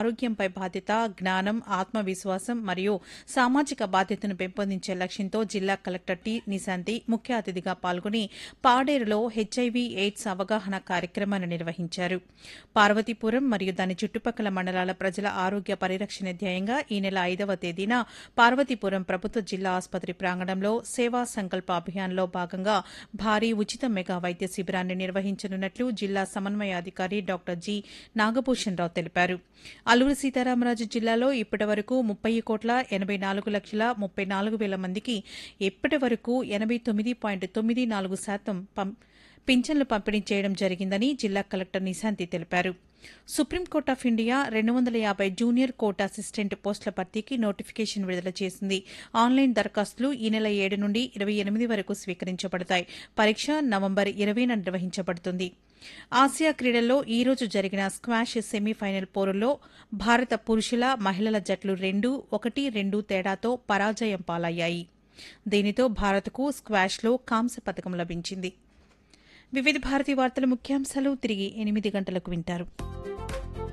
ఆరోగ్యంపై బాధ్యత జ్ఞానం ఆత్మవిశ్వాసం మరియు సామాజిక బాధ్యతను పెంపొందించే లక్ష్యంతో జిల్లా కలెక్టర్ టి నిశాంతి ముఖ్య అతిథిగా పాల్గొని పాడేరులో హెచ్ఐవి ఎయిడ్స్ అవగాహన కార్యక్రమాన్ని నిర్వహించారు పార్వతీపురం మరియు దాని చుట్టుపక్కల మండలాల ప్రజల ఆరోగ్య పరిరక్షణ ధ్యేయంగా ఈ నెల ఐదవ తేదీన పార్వతీపురం ప్రభుత్వ జిల్లా ఆసుపత్రి ప్రాంగణంలో సేవా సంకల్ప అభియాన్లో భాగంగా భారీ ఉచిత మెగా వైద్య శిబిరాన్ని నిర్వహించనున్నట్లు జిల్లా సమన్వయాధికారి డాక్టర్ జి నాగభూషణ్ రావు తెలిపారు అల్లూరు సీతారామరాజు జిల్లాలో ఇప్పటి వరకు ముప్పై కోట్ల ఎనబై నాలుగు లక్షల ముప్పై నాలుగు వేల మందికి ఇప్పటి వరకు ఎనబై తొమ్మిది పాయింట్ తొమ్మిది నాలుగు శాతం పం- పింఛన్లు పంపిణీ చేయడం జరిగిందని జిల్లా కలెక్టర్ నిశాంతి తెలిపారు సుప్రీంకోర్టు ఆఫ్ ఇండియా రెండు వందల యాభై జూనియర్ కోర్టు అసిస్టెంట్ పోస్టుల భర్తీకి నోటిఫికేషన్ విడుదల చేసింది ఆన్లైన్ దరఖాస్తులు ఈ నెల ఏడు నుండి ఇరవై ఎనిమిది వరకు స్వీకరించబడతాయి పరీక్ష నవంబర్ ఇరవైన నిర్వహించబడుతుంది ఆసియా క్రీడల్లో ఈ రోజు జరిగిన స్క్వాష్ సెమీఫైనల్ పోరుల్లో భారత పురుషుల మహిళల జట్లు రెండు ఒకటి రెండు తేడాతో పరాజయం పాలయ్యాయి దీనితో భారత్కు స్క్వాష్లో కాంస్య పథకం లభించింది వివిధ భారతి వార్తల ముఖ్యాంశాలు తిరిగి ఎనిమిది గంటలకు వింటారు